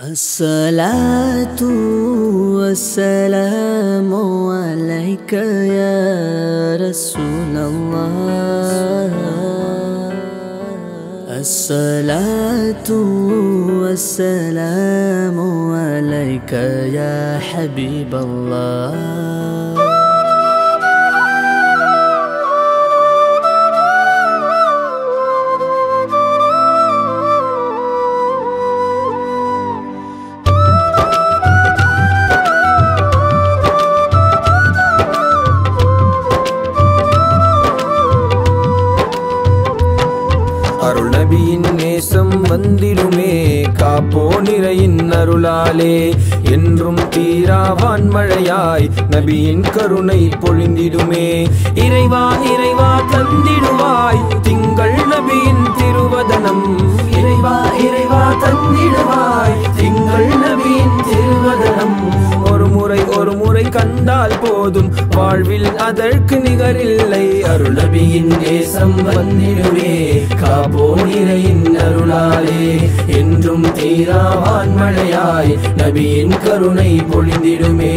الصلاة والسلام عليك يا رسول الله الصلاة والسلام عليك يا حبيب الله அருள் நபியின் நேசம் வந்திடுமே காப்போ நிறையின் அருளாலே என்றும் தீராவான் மழையாய் நபியின் கருணை பொழிந்திடுமே இறைவா இறைவா தந்திடுவாய் திங்கள் நபியின் திருவதனம் இறைவா இறைவா தந்திடுவாய் திங்கள் நபியின் திருவதனம் ஒரு முறை ஒரு முறை கண்டால் போதும் வாழ்வில் அதற்கு நிகரில்லை அருள் நபியின் நேசம் வந்திடுவே காப்போ நிறையின் அருளாலே என்றும் தீராவான் மழையாய் நபியின் கருணை பொழிந்திடுமே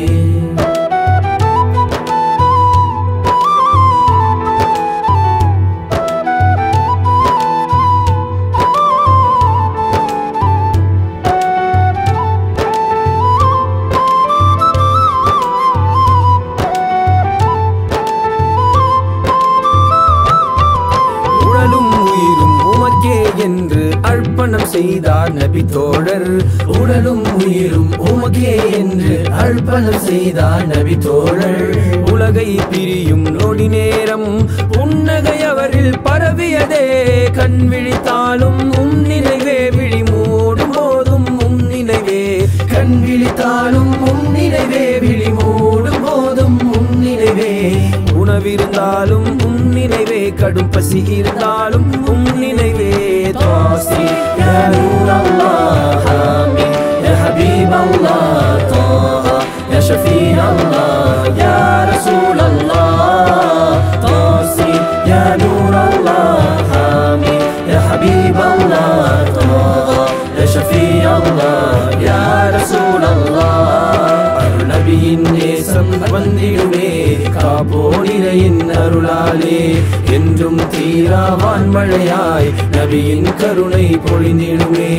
உடலும் உயிரும் உமக்கே என்று அர்ப்பணம் செய்தார் நபி தோழர் உடலும் உயிரும் உமக்கே என்று அர்ப்பணம் செய்தார் நபி தோழர் உலகை பிரியும் நொடி நேரம் புன்னகை அவரில் பரவியதே கண் விழித்தாலும் உம் நினைவே விழி மூடும் போதும் உம் நினைவே கண் விழித்தாலும் உம் நினைவே விழி மூடும் போதும் உம் நினைவே உணவிருந்தாலும் உம் நினைவே கடும் பசி இருந்தாலும் உம் நினைவே தாசி யா நூர் அல்லாஹ் ஆமீன் யா ஹபீப் அல்லாஹ் தாஹா யா ஷஃபீ அல்லாஹ் யா ரசூல் அல்லாஹ் தாசி யா நூர் அல்லாஹ் ஆமீன் யா ஹபீப் அல்லாஹ் தாஹா யா ஷஃபீ அல்லாஹ் யா ரசூல் அல்லாஹ் அருள் நபியின் நேசம் வந்திடுமே காப்போ நிறையின் அருளாலே என்றும் தீராவான் மழையாய் நபியின் கருணை பொழிந்திடுமே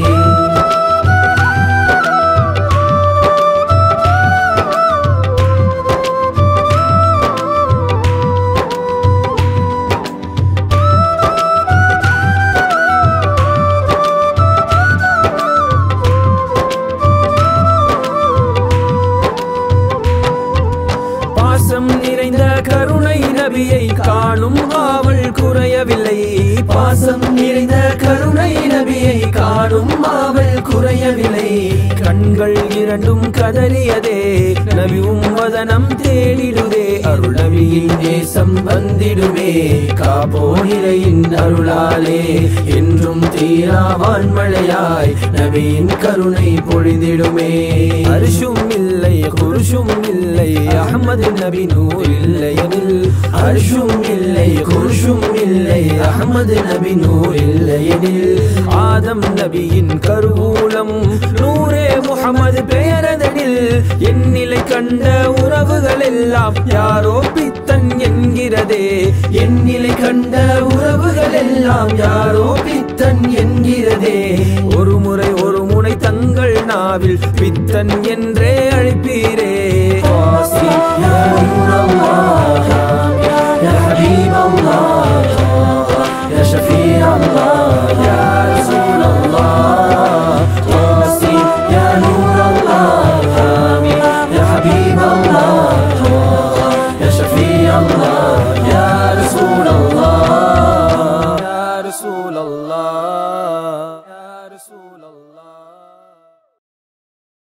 பாசம் நிறைந்த கருணை நபியை காணும் ஆவல் குறையவில்லை பாசம் நிறைந்த கருணை நபியை காணும் ஆவல் குறையவில்லை கண்கள் இரண்டும் கதறியதே நபி உம்பதனம் தேடிடுதே அருள் நபியின் நேசம் வந்திடுமே காப்போ நிறையின் அருளாலே என்றும் தீராவான் மழையாய் நபியின் கருணை பொழிந்திடுமே அரிசும் இல்லை குருஷும் இல்லை அஹமது நபி நூர் இல்லையெனில் அரிசும் இல்லை குருஷும் இல்லை அஹமது நபி நூர் இல்லையெனில் ஆதம் நபியின் கருவூலம் நூரே முகமது பெயரதனில் என் நிலை கண்ட உறவுகள் எல்லாம் யாரோ பித்தன் என்கிறதே என் நிலை கண்ட உறவுகள் எல்லாம் யாரோ பித்தன் என்கிறதே ஒரு முறை ஒரு முனை தங்கள் நாவில் பித்தன் என்றே அழைப்பீரே ஆசி யா